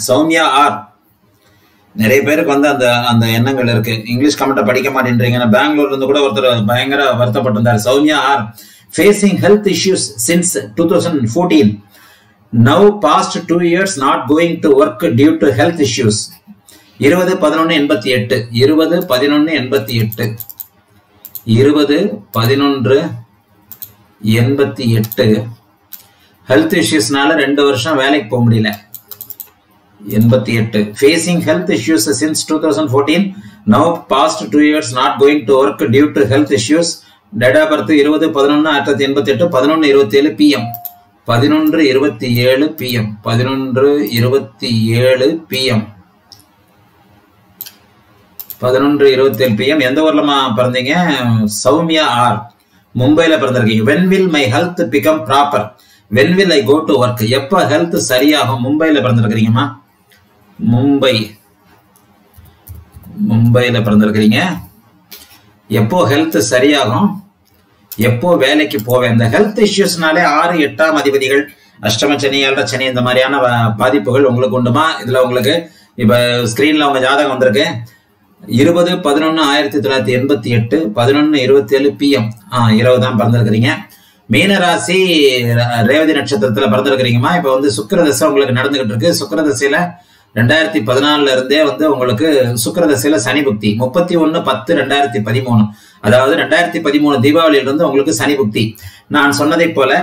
Soumya R நிறைய பேருக்கு வந்து அந்த அந்த எண்ணங்கள் இருக்கு இங்கிலீஷ் கமெண்ட்டை படிக்க மாட்டேன்றீங்க பெங்களூர்ல இருந்து கூட ஒருத்தர் பயங்கர வருத்தப்பட்டிருந்தார் Sowmya R facing health issues since two thousand fourteen now past two years not going to work due to health issues இருபது பதினொன்று எண்பத்தி எட்டு இருபது பதினொன்று எண்பத்தி எட்டு இருபது பதினொன்று எண்பத்தி எட்டு ஹெல்த் இஷ்யூஸ்னால ரெண்டு வருஷம் வேலைக்கு போக முடியல எண்பத்தி எட்டு facing health issues since two thousand fourteen now past two years not going to work due to health issues date of birth இருபது பதினொன்று ஆயிரத்தி தொள்ளாயிரத்தி எண்பத்தி எட்டு பதினொன்று இருபத்தி ஏழு பிஎம் பதினொன்று இருபத்தி ஏழு பிஎம் பதினொன்று இருபத்தி ஏழு பிஎம் பதினொன்று இருபத்தி ஏழு பிஎம் எந்த ஊர்லமா பிறந்தீங்க சௌமியா ஆர் மும்பைல பிறந்திருக்கீங்க when will my health become proper when will I go to work எப்போ ஹெல்த் சரியாகும் மும்பைல பிறந்திருக்கிறீங்கம்மா மும்பை மும்பையில பிறந்திருக்கிறீங்க எப்போ ஹெல்த் சரியாகும் எப்போ வேலைக்கு போவேன் இந்த ஹெல்த் இஷ்யூஸ்னாலே ஆறு எட்டாம் அதிபதிகள் அஷ்டம சனி ஏழரை சனி இந்த மாதிரியான வ- பாதிப்புகள் உங்களுக்கு உண்டுமா இதுல உங்களுக்கு இப்ப ஸ்கிரீன்ல உங்க ஜாதகம் வந்திருக்கு இருபது பதினொன்னு ஆயிரத்தி தொள்ளாயிரத்தி எண்பத்தி எட்டு பதினொன்னு இருபத்தி ஏழு பிஎம் ஆ இரவு தான் பிறந்திருக்கிறீங்க மீனராசி ர- ரேவதி நட்சத்திரத்துல பிறந்திருக்கிறீங்கம்மா இப்ப வந்து சுக்கிரதசை உங்களுக்கு நடந்துகிட்டு இருக்கு சுக்கிரதசையில ரெண்டாயிரத்தி பதினாலுல இருந்தே வந்து உங்களுக்கு சுக்கிரதசையில சனி புக்தி முப்பத்தி ஒன்னு பத்து ரெண்டாயிரத்தி பதிமூணு அதாவது ரெண்டாயிரத்தி பதிமூணு தீபாவளியில இருந்து உங்களுக்கு சனி புக்தி நான் சொன்னதைப் போல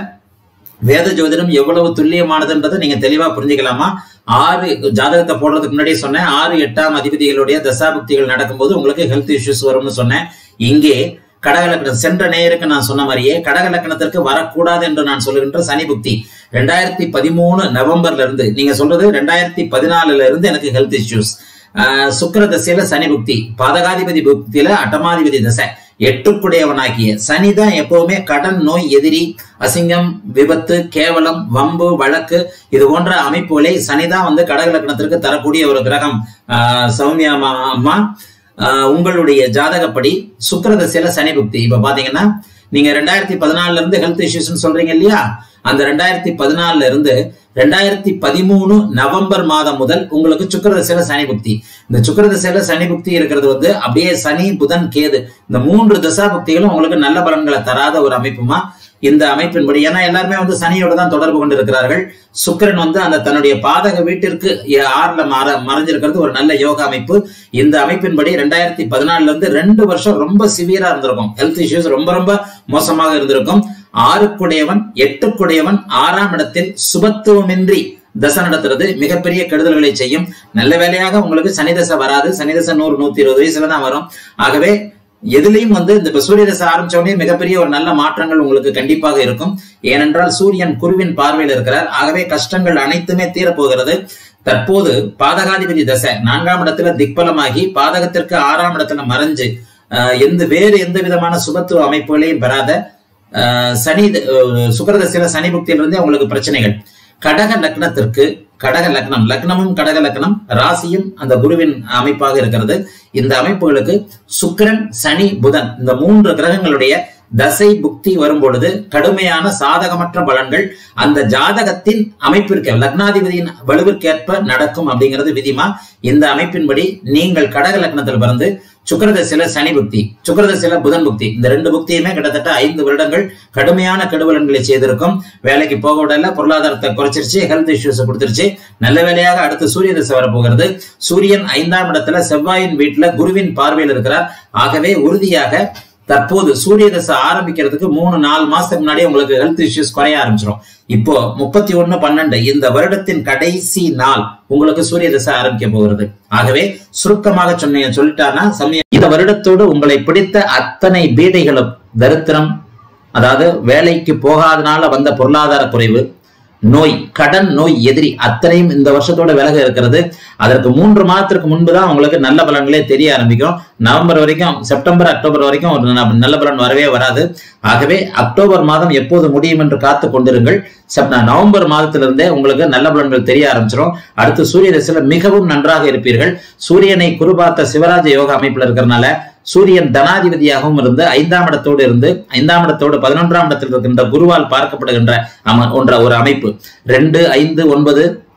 வேத ஜோதிடம் எவ்வளவு துல்லியமானதுன்றதை நீங்க தெளிவா புரிஞ்சுக்கலாமா ஆறு ஜாதகத்தை போடுறதுக்கு முன்னாடியே சொன்னேன் ஆறு எட்டாம் அதிபதிகளுடைய தசாபுக்திகள் நடக்கும்போது உங்களுக்கு ஹெல்த் இஷ்யூஸ் வரும்னு சொன்னேன் இங்கே கடகலக்கணம் சென்ற நேருக்கு நான் சொன்ன மாதிரியே கடகலக்கணத்திற்கு வரக்கூடாது என்று நான் சொல்லுகின்ற சனி புக்தி ரெண்டாயிரத்தி பதிமூணு நவம்பர்ல இருந்து நீங்க சொல்றது ரெண்டாயிரத்தி பதினாலுல இருந்து எனக்கு ஹெல்த் இஷ்யூஸ் சுக்கிர தசையில சனி புக்தி பாதகாதிபதி புக்தியில அட்டமாதிபதி தசை எட்டுக்குடையவனாகிய சனி தான் எப்பவுமே கடன் நோய் எதிரி அசிங்கம் விபத்து கேவலம் வம்பு வழக்கு இது போன்ற அமைப்புகளை சனிதான் வந்து கடகலக்கணத்திற்கு தரக்கூடிய ஒரு கிரகம் ஆஹ் சௌமியா அம்மா அம்மா ஆஹ் உங்களுடைய ஜாதகப்படி சுக்கிரதசையில சனி புக்தி இப்ப பாத்தீங்கன்னா நீங்க ரெண்டாயிரத்தி பதினாலுல இருந்து ஹெல்த் இஷ்யூஸ் சொல்றீங்க இல்லையா அந்த ரெண்டாயிரத்தி பதினாலுல இருந்து ரெண்டாயிரத்தி பதிமூணு நவம்பர் மாதம் முதல் உங்களுக்கு சுக்கிரதசையில சனி புக்தி இந்த சுக்கிரதசையில சனி புக்தி இருக்கிறது வந்து அப்படியே சனி புதன் கேது இந்த மூன்று தசா புக்திகளும் உங்களுக்கு நல்ல பலன்களை தராத ஒரு அமைப்புமா இந்த அமைப்பின்படி ஏன்னா எல்லாருமே வந்து சனியோட தான் தொடர்பு கொண்டு இருக்கிறார்கள் சுக்கிரன் வந்து அந்த தன்னுடைய பாதக வீட்டிற்கு ஏ- ஆறுல மற மறைஞ்சிருக்கிறது ஒரு நல்ல யோகா அமைப்பு இந்த அமைப்பின்படி ரெண்டாயிரத்தி பதினாலுல இருந்து ரெண்டு வருஷம் ரொம்ப சிவியரா இருந்திருக்கும் ஹெல்த் இஷ்யூஸ் ரொம்ப ரொம்ப மோசமாக இருந்திருக்கும் ஆறுக்குடையவன் எட்டுக்குடையவன் ஆறாம் இடத்தில் சுபத்துவமின்றி தசை நடத்துறது மிகப்பெரிய கெடுதல்களை செய்யும் நல்ல வேலையாக உங்களுக்கு சனி தசை வராது சனி தசை நூறு நூத்தி இருபது வயசுல தான் வரும் ஆகவே எதுலயும் வந்து இந்த இப்ப சூரிய தசை ஆரம்பிச்ச உடனே மிகப்பெரிய ஒரு நல்ல மாற்றங்கள் உங்களுக்கு கண்டிப்பாக இருக்கும் ஏனென்றால் சூரியன் குருவின் பார்வையில் இருக்கிறார் ஆகவே கஷ்டங்கள் அனைத்துமே தீரப்போகிறது தற்போது பாதகாதிபதி தசை நான்காம் இடத்துல திக்பலமாகி பாதகத்திற்கு ஆறாம் இடத்துல மறைஞ்சு ஆஹ், எந்த வேறு எந்த விதமான சுபத்துவ அமைப்புகளையும் பெறாத ஆஹ், சனி ஆஹ், சுக்கிரதசையில சனி புக்தியிலிருந்தே உங்களுக்கு பிரச்சனைகள் கடக லக்னத்திற்கு கடக லக்னம் லக்னமும் கடக லக்னம் ராசியும் அந்த குருவின் அமைப்பாக இருக்கிறது இந்த அமைப்புகளுக்கு சுக்கிரன் சனி புதன் இந்த மூன்று கிரகங்களுடைய தசை புக்தி வரும் பொழுது கடுமையான சாதகமற்ற பலன்கள் அந்த ஜாதகத்தின் அமைப்பிற்கு லக்னாதிபதியின் வலுவிற்கேற்ப நடக்கும் அப்படிங்கிறது விதிமா இந்த அமைப்பின்படி நீங்கள் கடக லக்னத்தில் பிறந்து சுக்கிரதசையில சனி புக்தி சுக்கிரதசையில புதன் புக்தி இந்த ரெண்டு புக்தியுமே கிட்டத்தட்ட ஐந்து வருடங்கள் கடுமையான கெடுபலன்களை செய்திருக்கும் வேலைக்கு போக விடல பொருளாதாரத்தை குறைச்சிருச்சு ஹெல்த் இஷ்யூஸ் கொடுத்துருச்சு நல்ல வேலையாக அடுத்து சூரிய தசை வரப்போகிறது சூரியன் ஐந்தாம் இடத்துல செவ்வாயின் வீட்டுல குருவின் பார்வையில் இருக்கிறார் ஆகவே உறுதியாக தற்போது சூரிய தசை ஆரம்பிக்கிறதுக்கு மூணு நாலு மாசத்துக்கு முன்னாடி உங்களுக்கு ஹெல்த் இஷ்யூஸ் குறைய ஆரம்பிச்சிடும் இப்போ முப்பத்தி ஒண்ணு பன்னெண்டு இந்த வருடத்தின் கடைசி நாள் உங்களுக்கு சூரிய தசை ஆரம்பிக்க போகிறது ஆகவே சுருக்கமாக சொன்னீங்க சொல்லிட்டானா சமயம் இந்த வருடத்தோடு உங்களை பிடித்த அத்தனை பீடைகளும் தரித்திரம் அதாவது வேலைக்கு போகாதனால வந்த பொருளாதார குறைவு நோய் கடன் நோய் எதிரி அத்தனையும் இந்த வருஷத்தோட விலக இருக்கிறது அதற்கு மூன்று மாதத்திற்கு முன்பு தான் உங்களுக்கு நல்ல பலன்களே தெரிய ஆரம்பிக்கும் நவம்பர் வரைக்கும் செப்டம்பர் அக்டோபர் வரைக்கும் ஒரு ந- நல்ல பலன் வரவே வராது ஆகவே அக்டோபர் மாதம் எப்போது முடியும் என்று காத்து கொண்டிருங்கள் செப் நவம்பர் மாதத்திலிருந்தே உங்களுக்கு நல்ல பலன்கள் தெரிய ஆரம்பிச்சிடும் அடுத்து சூரிய தசையில மிகவும் நன்றாக இருப்பீர்கள் சூரியனை குருபார்த்த சிவராஜ யோகா அமைப்புல இருக்கிறனால சூரியன் தனாதிபதியாகவும் இருந்து ஐந்தாம் இடத்தோடு இருந்து ஐந்தாம் இடத்தோடு பதினொன்றாம் இடத்தில் இருக்கின்ற குருவால் பார்க்கப்படுகின்ற அம ஒன்ற ஒரு அமைப்பு ரெண்டு ஐந்து ஒன்பது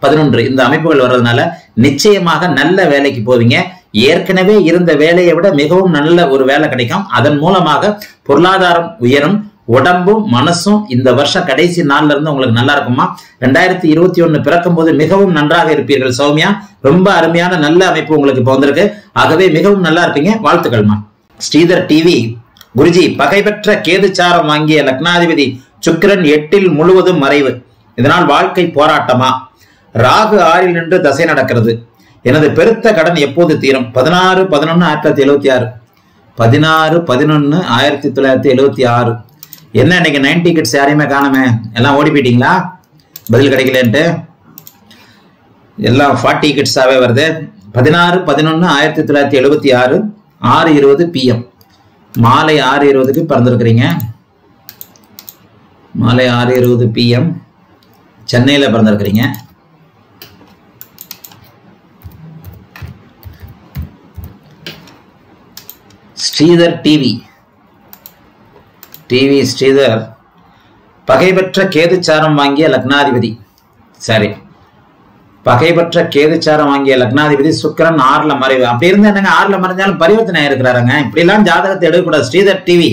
பதினொன்று இந்த அமைப்புகள் வர்றதுனால நிச்சயமாக நல்ல வேலைக்கு போவீங்க ஏற்கனவே இருந்த வேலையை விட மிகவும் நல்ல ஒரு வேலை கிடைக்கும் அதன் மூலமாக பொருளாதாரம் உயரும் உடம்பும் மனசும் இந்த வருஷம் கடைசி நாள்ல இருந்து உங்களுக்கு நல்லா இருக்குமா ரெண்டாயிரத்தி இருபத்தி ஒண்ணு பிறக்கும் போது மிகவும் நன்றாக இருப்பீர்கள் சௌமியா ரொம்ப அருமையான நல்ல அமைப்பு உங்களுக்கு இப்போ வந்திருக்கு ஆகவே மிகவும் நல்லா இருப்பீங்க வாழ்த்துக்கள்மா ஸ்ரீதர் டிவி குருஜி பகைபெற்ற கேதுச்சாரம் வாங்கிய லக்னாதிபதி சுக்கிரன் எட்டில் முழுவதும் மறைவு இதனால் வாழ்க்கை போராட்டமா ராகு ஆறில் நின்று தசை நடக்கிறது எனது பெருத்த கடன் எப்போது தீரும் பதினாறு பதினொன்னு ஆயிரத்தி தொள்ளாயிரத்தி எழுபத்தி ஆறு பதினாறு பதினொன்னு ஆயிரத்தி தொள்ளாயிரத்தி எழுபத்தி ஆறு என்ன இன்னைக்கு நைன்டி கிட்ஸ் யாரையுமே காணுமே எல்லாம் ஓடி போயிட்டீங்களா பதில் கிடைக்கலன்ட்டு எல்லாம் ஃபார்ட்டி கிட்ஸாவே வருது பதினாறு பதினொன்னு ஆயிரத்தி தொள்ளாயிரத்தி எழுபத்தி ஆறு ஆறு இருபது பிஎம் மாலை ஆறு இருபதுக்கு பிறந்திருக்கிறீங்க மாலை ஆறு இருபது பிஎம் சென்னையில் பிறந்திருக்கிறீங்க ஸ்ரீதர் டிவி டிவி ஸ்ரீதர் பகைபெற்ற கேதுச்சாரம் வாங்கிய லக்னாதிபதி சரி பகைபெற்ற கேதுச்சாரம் வாங்கிய லக்னாதிபதி சுக்கிரன் ஆறுல மறைவு அப்படி இருந்தா என்னங்க ஆறுல மறைஞ்சாலும் பரிவர்த்தனை இருக்கிறாருங்க இப்படி எல்லாம் ஜாதகத்தை எடுக்கக்கூடாது ஸ்ரீதர் டிவி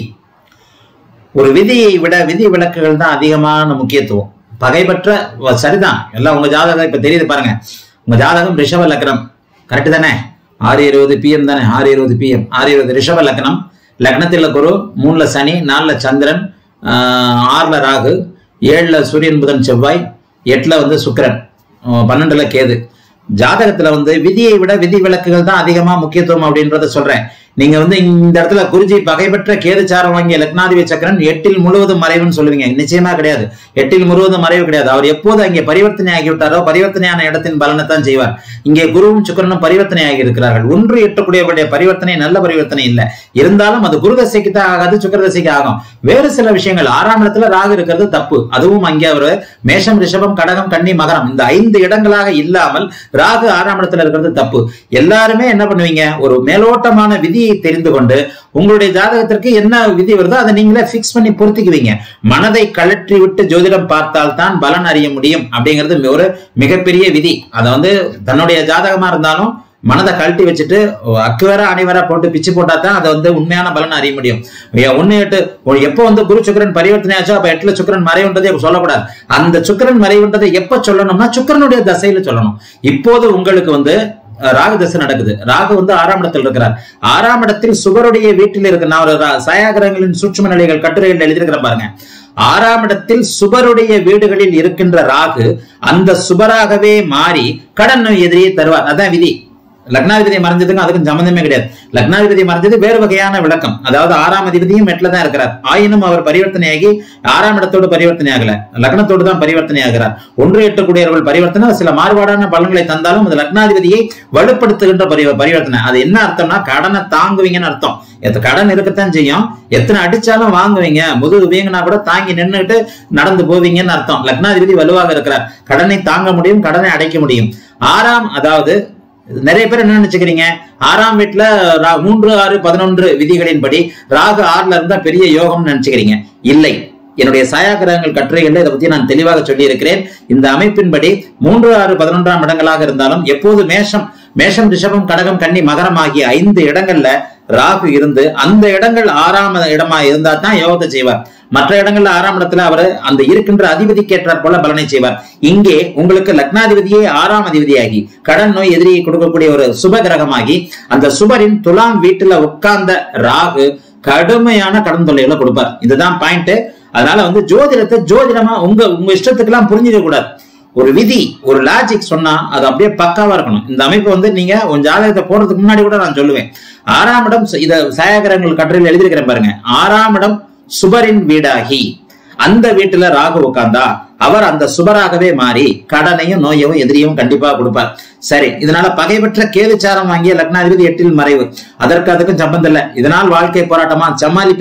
ஒரு விதியை விட விதி விலக்குகள் தான் அதிகமான முக்கியத்துவம் பகைபெற்ற வ- சரிதான் எல்லாம் உங்க ஜாதகம் இப்ப தெரியுது பாருங்க உங்க ஜாதகம் ரிஷப லக்னம் கரெக்ட் தானே ஆறு இருபது பிஎம் தானே ஆறு இருபது பிஎம் ஆறு இருபது ரிஷப லக்னம் லக்னத்துல குரு மூணுல சனி நாலுல சந்திரன் ஆஹ் ஆறுல ராகு ஏழுல சூரியன் புதன் செவ்வாய் எட்டுல வந்து சுக்கிரன் ஆஹ் பன்னெண்டுல கேது ஜாதகத்துல வந்து விதியை விட விதி விலக்குகள் தான் அதிகமா முக்கியத்துவம் அப்படின்றத சொல்றேன் நீங்க வந்து இந்த இடத்துல குருஜி பகைபெற்ற கேதுச்சாரம் வாங்கிய லக்னாதிபதி சக்கரன் எட்டில் முழுவதும் மறைவுன்னு சொல்லுவீங்க நிச்சயமா கிடையாது எட்டில் முழுவதும் மறைவு கிடையாது அவர் எப்போது அங்கே பரிவர்த்தனை ஆகிவிட்டாரோ பரிவர்த்தனையான இடத்தின் பலனை தான் செய்வார் இங்கே குருவும் சுக்கரனும் பரிவர்த்தனை ஆகி இருக்கிறார்கள் ஒன்று எட்டக்கூடியவருடைய பரிவர்த்தனை நல்ல பரிவர்த்தனை இல்லை இருந்தாலும் அது குரு தசைக்கு தான் ஆகாது சுக்கர தசைக்கு ஆகும் வேறு சில விஷயங்கள் ஆறாம் இடத்துல ராகு இருக்கிறது தப்பு அதுவும் அங்கே அவர் மேஷம் ரிஷபம் கடகம் கன்னி மகரம் இந்த ஐந்து இடங்களாக இல்லாமல் ராகு ஆறாம் இடத்துல இருக்கிறது தப்பு எல்லாருமே என்ன பண்ணுவீங்க ஒரு மேலோட்டமான விதியை தெரிந்து கொண்டு உங்களுடைய ஜாதகத்திற்கு என்ன விதி வருதோ அதை நீங்களே ஃபிக்ஸ் பண்ணி பொருத்திக்குவீங்க மனதை கழற்றி விட்டு ஜோதிடம் பார்த்தால் தான் பலன் அறிய முடியும் அப்படிங்கிறது ஒரு மிகப்பெரிய விதி அதை வந்து தன்னுடைய ஜாதகமா இருந்தாலும் மனதை கழட்டி வச்சுட்டு அக்குவரா அணிவரா போட்டு பிச்சு போட்டா தான் அதை வந்து உண்மையான பலன் அறிய முடியும் ஏ- ஒண்ணு எட்டு ஒரு எப்போ வந்து குரு சுக்கிரன் பரிவர்த்தனை ஆச்சோ அப்ப எட்டுல சுக்கிரன் மறைவுன்றதை சொல்லக்கூடாது அந்த சுக்கிரன் மறைவுன்றதை எப்ப சொல்லணும்னா சுக்கிரனுடைய தசையில சொல்லணும் இப்போது உங்களுக்கு வந்து அஹ், ராகு தசை நடக்குது ராகு வந்து ஆறாம் இடத்தில் இருக்கிறார் ஆறாம் இடத்தில் சுபருடைய வீட்டில் இருக்கு நான் ஒரு ரா- சாயாகிரகங்களின் சூட்சும நிலைகள் கட்டுரைகள் எழுதியிருக்கிறேன் பாருங்க ஆறாம் இடத்தில் சுபருடைய வீடுகளில் இருக்கின்ற ராகு அந்த சுபராகவே மாறி கடன் எதிரியை தருவார் அதான் விதி லக்னாதிபதி மறைஞ்சதுக்கும் அதுக்கும் சம்பந்தமே கிடையாது லக்னாதிபதி மறைஞ்சது வேறு வகையான விளக்கம் அதாவது ஆறாம் அதிபதியும் எட்டுல தான் இருக்கிறார் ஆயினும் அவர் பரிவர்த்தனையாகி ஆறாம் இடத்தோடு பரிவர்த்தனை ஆகல லக்னத்தோடு தான் பரிவர்த்தனை ஆகிறார் ஒன்று எட்டுக்கூடியவர்கள் பரிவர்த்தனை சில மாறுபாடான பலன்களை தந்தாலும் அது லக்னாதிபதியை வலுப்படுத்துகின்ற பரி பரிவர்த்தனை அது என்ன அர்த்தம்னா கடனை தாங்குவீங்கன்னு அர்த்தம் எத்த கடன் இருக்கத்தான் செய்யும் எத்தனை அடிச்சாலும் வாங்குவீங்க முதுகு வீங்கினா கூட தாங்கி நின்னுட்டு நடந்து போவீங்கன்னு அர்த்தம் லக்னாதிபதி வலுவாக இருக்கிறார் கடனை தாங்க முடியும் கடனை அடைக்க முடியும் ஆறாம் அதாவது நிறைய பேர் என்ன நினைச்சுக்கிறீங்க ஆறாம் வீட்டுல ரா- மூன்று ஆறு பதினொன்று விதிகளின்படி ராகு ஆறுல இருந்தா பெரிய யோகம்னு நினைச்சுக்கிறீங்க இல்லை என்னுடைய சாயாகிரகங்கள் கட்டுரைகள்ல இதை பத்தி நான் தெளிவாக சொல்லி இருக்கிறேன் இந்த அமைப்பின்படி மூன்று ஆறு பதினொன்றாம் இடங்களாக இருந்தாலும் எப்போது மேஷம் மேஷம் ரிஷபம் கடகம் கன்னி மகரம் ஆகிய ஐந்து இடங்கள்ல ராகு இருந்து அந்த இடங்கள் ஆறாம் இடமா இருந்தா தான் யோகத்தை செய்வார் மற்ற இடங்கள்ல ஆறாம் இடத்துல அவர் அந்த இருக்கின்ற அதிபதிக்கு ஏற்றாற் போல பலனை செய்வார் இங்கே உங்களுக்கு லக்னாதிபதியே ஆறாம் அதிபதியாகி கடன் நோய் எதிரியை கொடுக்கக்கூடிய ஒரு சுப கிரகமாகி அந்த சுபரின் துலாம் வீட்டுல உட்கார்ந்த ராகு கடுமையான கடன் தொல்லைகளை கொடுப்பார் இதுதான் பாயிண்ட் அதனால வந்து ஜோதிடத்தை ஜோதிடமா உங்க உங்க இஷ்டத்துக்கு எல்லாம் புரிஞ்சுக்க கூடாது ஒரு விதி ஒரு லாஜிக் சொன்னா அது அப்படியே பக்காவா இருக்கணும் இந்த அமைப்பு வந்து நீங்க உன் ஜாதகத்தை போடுறதுக்கு முன்னாடி கூட நான் சொல்லுவேன் ஆறாம் இடம் இத சாயகரங்கள் கட்டுரையில் எழுதியிருக்கிறேன் பாருங்க ஆறாம் இடம் சுபரின் வீடாகி அந்த வீட்டுல ராகு உட்கார்ந்தா அவர் அந்த சுபராகவே மாறி கடனையும் நோயையும் எதிரியும் கண்டிப்பா கொடுப்பார் சரி இதனால பகைபெற்ற கேதுச்சாரம் வாங்கிய லக்னாதிபதி எட்டில் மறைவு அதற்கு அதுக்கும் சம்பந்தம் இல்ல இதனால் வாழ்க்கை போராட்டமா சமாளிப்பீங்க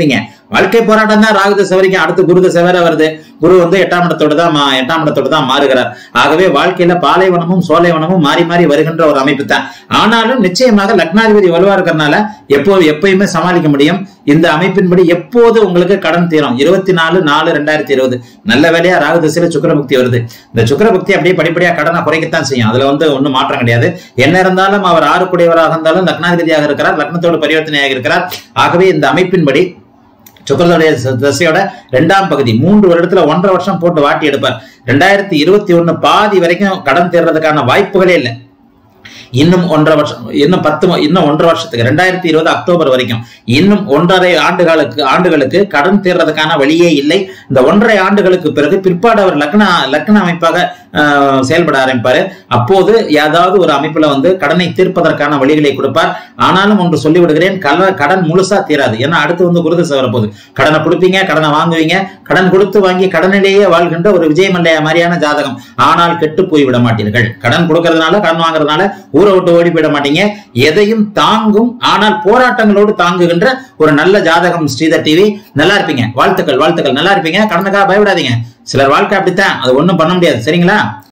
வாழ்க்கை போராட்டம் தான் ராகு தசை வரைக்கும் அடுத்து குரு தசை வேற வருது குரு வந்து எட்டாம் இடத்தோடு தான் மா- எட்டாம் இடத்தோடு தான் மாறுகிறார் ஆகவே வாழ்க்கையில பாலைவனமும் சோலைவனமும் மாறி மாறி வருகின்ற ஒரு அமைப்பு தான் ஆனாலும் நிச்சயமாக லக்னாதிபதி வலுவா இருக்கிறனால எப்போ எப்பயுமே சமாளிக்க முடியும் இந்த அமைப்பின்படி எப்போது உங்களுக்கு கடன் தீரும் இருபத்தி நாலு நாலு ரெண்டாயிரத்தி இருபது நல்ல வேலையா ராகு திசையில சுக்கரபக்தி வருது இந்த சுக்கரபக்தி அப்படியே படிப்படியா கடனை குறைக்கத்தான் செய்யும் அதுல வந்து ஒண்ணும் மாற்றம் கிடையாது என்ன இருந்தாலும் அவர் ஆறுக்குடையவராக இருந்தாலும் லக்னாதிபதியாக இருக்கிறார் லக்னத்தோடு பரிவர்த்தனையாக இருக்கிறார் ஆகவே இந்த அமைப்பின்படி சுக்கரனுடைய தசையோட இரண்டாம் பகுதி மூன்று வருடத்துல ஒன்றரை வருஷம் போட்டு வாட்டி எடுப்பார் ரெண்டாயிரத்தி இருபத்தி ஒண்ணு பாதி வரைக்கும் கடன் தீர்றதுக்கான வாய்ப்புகளே இல்லை இன்னும் ஒன்றரை வருஷம் இன்னும் பத்து ம- இன்னும் ஒன்றரை வருஷத்துக்கு ரெண்டாயிரத்தி இருபது அக்டோபர் வரைக்கும் இன்னும் ஒன்றரை ஆண்டுகளுக்கு ஆண்டுகளுக்கு கடன் தீர்றதுக்கான வழியே இல்லை இந்த ஒன்றரை ஆண்டுகளுக்கு பிறகு பிற்பாடு அவர் லக்ன லக்ன அமைப்பாக ஆஹ், செயல்பட ஆரம்பிப்பாரு அப்போது ஏதாவது ஒரு அமைப்புல வந்து கடனை தீர்ப்பதற்கான வழிகளை கொடுப்பார் ஆனாலும் ஒன்று சொல்லிவிடுகிறேன் கல கடன் முழுசா தீராது ஏன்னா அடுத்து வந்து குருதசை வரப்போகுது கடனை கொடுப்பீங்க கடனை வாங்குவீங்க கடன் கொடுத்து வாங்கி கடனிலேயே வாழ்கின்ற ஒரு விஜய் மல்லையா மாதிரியான ஜாதகம் ஆனால் கெட்டு போய் விட மாட்டீர்கள் கடன் கொடுக்கறதுனால கடன் வாங்குறதுனால ஊரை விட்டு ஓடி போயிட மாட்டீங்க எதையும் தாங்கும் ஆனால் போராட்டங்களோடு தாங்குகின்ற ஒரு நல்ல ஜாதகம் ஸ்ரீதர் டிவி நல்லா இருப்பீங்க வாழ்த்துக்கள் வாழ்த்துக்கள் நல்லா இருப்பீங்க கடனுக்காக பயப்படாதீங்க சிலர் வாழ்க்கை அப்படித்தான் அது ஒண்ணும் பண்ண முடியாது சரிங்களா